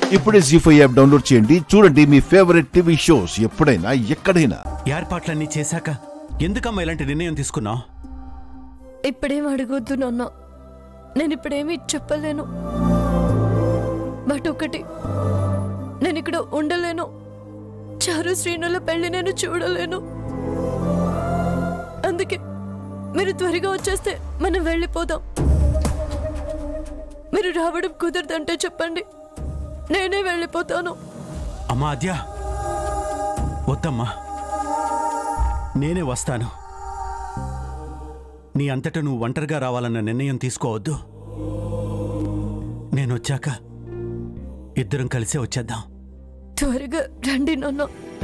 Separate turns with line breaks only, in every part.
ఇప్పుడే G five app download చేయండి చూడండి మీ ఫేవరెట్ టీవీ షోస్ ఎప్పుడైనా ఎక్కడైనా
ఏర్పాట్లన్నీ చేశాక ఎందుకమ్మా ఇలాంటి నిర్ణయం తీసుకున్నావు
ఇప్పుడేం అడగొద్దు నాన్న నేను ఇప్పుడేమీ చెప్పలేను బట్ ఒకటి నేను ఇక్కడ ఉండలేను చారు శ్రీనుల పెళ్లి నేను చూడలేను అందుకే మీరు త్వరగా వచ్చేస్తే మనం వెళ్ళిపోదాం మీరు రావడం కుదరదంటే చెప్పండి నేనే వెళ్ళిపోతాను
అమ్మా అద్యా వద్దమ్మా నేనే వస్తాను నీ అంతట నువ్వు ఒంటరిగా రావాలన్న నిర్ణయం తీసుకోవద్దు నేను వచ్చాక ఇద్దరం కలిసే వచ్చేద్దాం
త్వరగా రండి నాన్న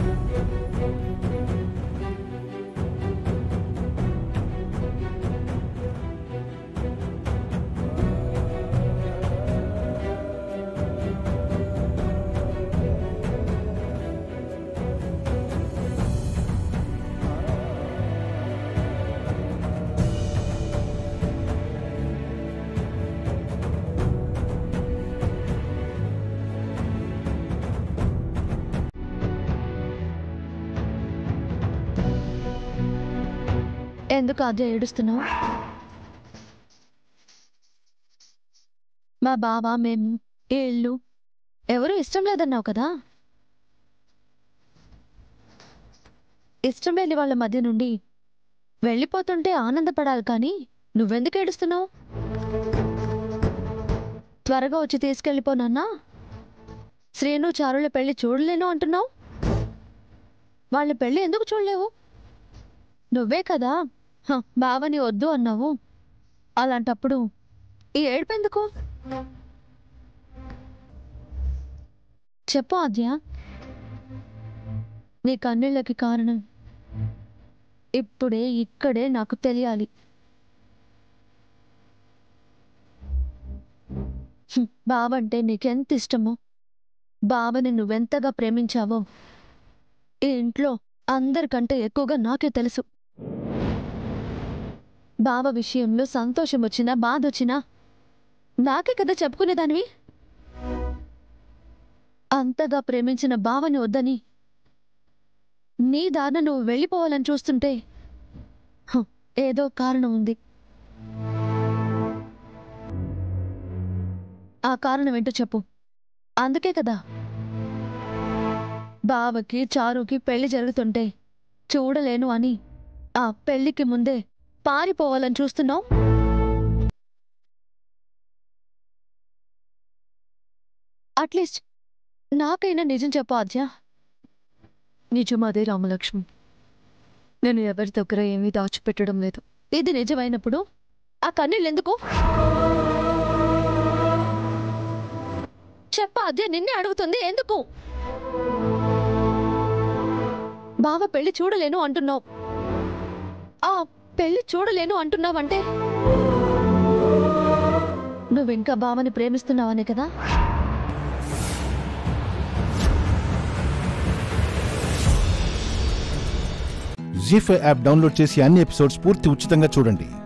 ఎందుకు అదే ఏడుస్తున్నావు మా బావ మేము ఈ ఇల్లు ఎవరు ఇష్టం లేదన్నావు కదా ఇష్టం లేని వాళ్ళ మధ్య నుండి వెళ్ళిపోతుంటే ఆనందపడాలి కానీ నువ్వెందుకు ఏడుస్తున్నావు త్వరగా వచ్చి తీసుకెళ్ళిపోనన్నా శ్రీను చారుల పెళ్లి చూడలేను అంటున్నావు వాళ్ళ పెళ్లి ఎందుకు చూడలేవు నువ్వే కదా హ, బావని వద్దు అన్నావు అలాంటప్పుడు ఈ ఏడుపెందుకు చెప్పు ఆద్య నీ కన్నీళ్ళకి కారణం ఇప్పుడే ఇక్కడే నాకు తెలియాలి హ్మ్, బావంటే నీకెంత ఇష్టమో బావని నువ్వెంతగా ప్రేమించావో ఈ ఇంట్లో అందరికంటే ఎక్కువగా నాకే తెలుసు బావ విషయంలో సంతోషం వచ్చినా బాధ వచ్చినా నాకే కదా చెప్పుకునేదానివి అంతగా ప్రేమించిన బావని వద్దని నీ దారిన నువ్వు వెళ్ళిపోవాలని చూస్తుంటే హ, ఏదో కారణం ఉంది ఆ కారణం ఏంటో చెప్పు అందుకే కదా బావకి చారుకి పెళ్లి జరుగుతుంటే చూడలేను అని ఆ పెళ్లికి ముందే పారిపోవాలని చూస్తున్నావు అట్లీస్ట్ నాకైనా నిజం చెప్పు ఆద్య నిజం అదే రామలక్ష్మి నేను ఎవరి దగ్గర ఏమీ దాచిపెట్టడం లేదు ఇది నిజమైనప్పుడు ఆ కన్నీళ్ళు ఎందుకు చెప్ప అదే నిన్నే అడుగుతుంది ఎందుకు బావ పెళ్లి చూడలేను అంటున్నావు ఆ పెళ్లి చూడలేను అంటున్నావంటే నువ్వింకా బావని ప్రేమిస్తున్నావనే కదా
జీ ఫైవ్ యాప్ డౌన్లోడ్ చేసి అన్ని ఎపిసోడ్స్ పూర్తి ఉచితంగా చూడండి